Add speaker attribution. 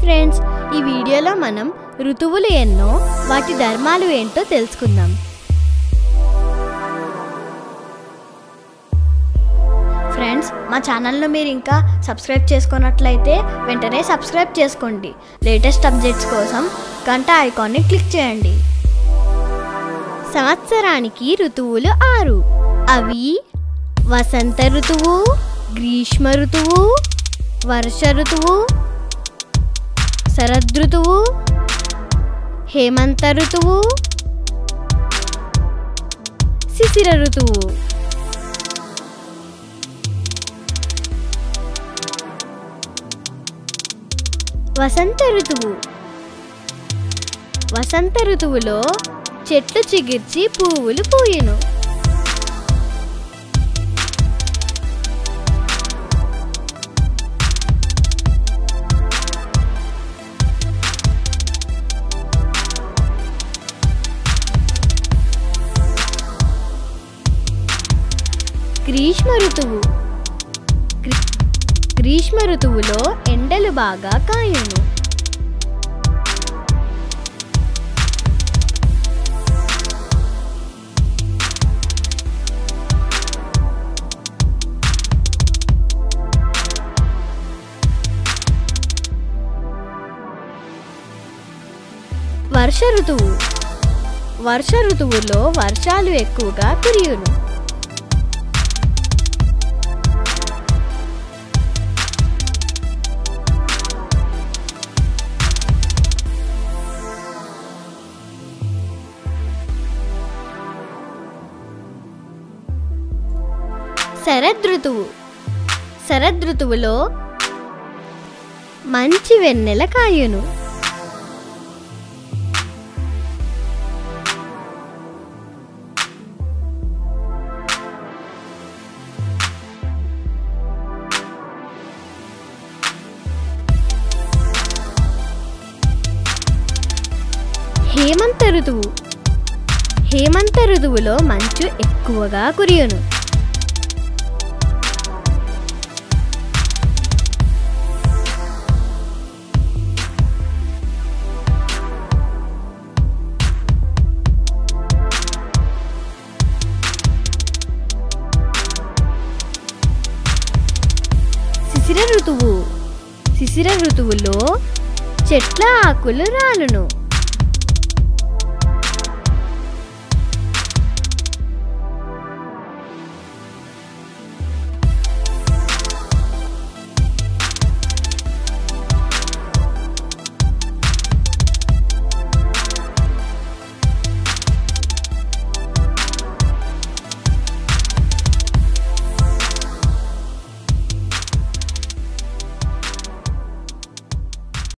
Speaker 1: friends ఈ వీడియోలో మనం ఋతువులు ఎన్నో వాటి ధర్మాలు ఏంటో తెలుసుకుందాం ఫ్రెండ్స్ మా ఛానల్ను మీరు ఇంకా సబ్స్క్రైబ్ చేసుకున్నట్లయితే వెంటనే సబ్స్క్రైబ్ చేసుకోండి లేటెస్ట్ అప్డేట్స్ కోసం గంట ఐకాన్ని క్లిక్ చేయండి సంవత్సరానికి ఋతువులు ఆరు అవి వసంత ఋతువు గ్రీష్మ ఋతువు వర్ష ఋతువు శరదృతువు హేమంత ఋతువు శిశిర ఋతువు వసంత ఋతువు వసంత ఋతువులో చెట్లు చిగిర్చి పువ్వులు పూయును గ్రీష్మ ఋతువు గ్రీ- గ్రీష్మ ఋతువులో ఎండలు బాగా కాయును వర్ష ఋతువు వర్ష ఋతువులో వర్షాలు ఎక్కువగా కురియును శరదృతువు శరదృతువులో మంచి వెన్నెల కాయును హేమంత ఋతువు హేమంత ఋతువులో మంచు ఎక్కువగా కురియును శిశిర ఋతువు శిశిర ఋతువులో చెట్ల ఆకులు రాలును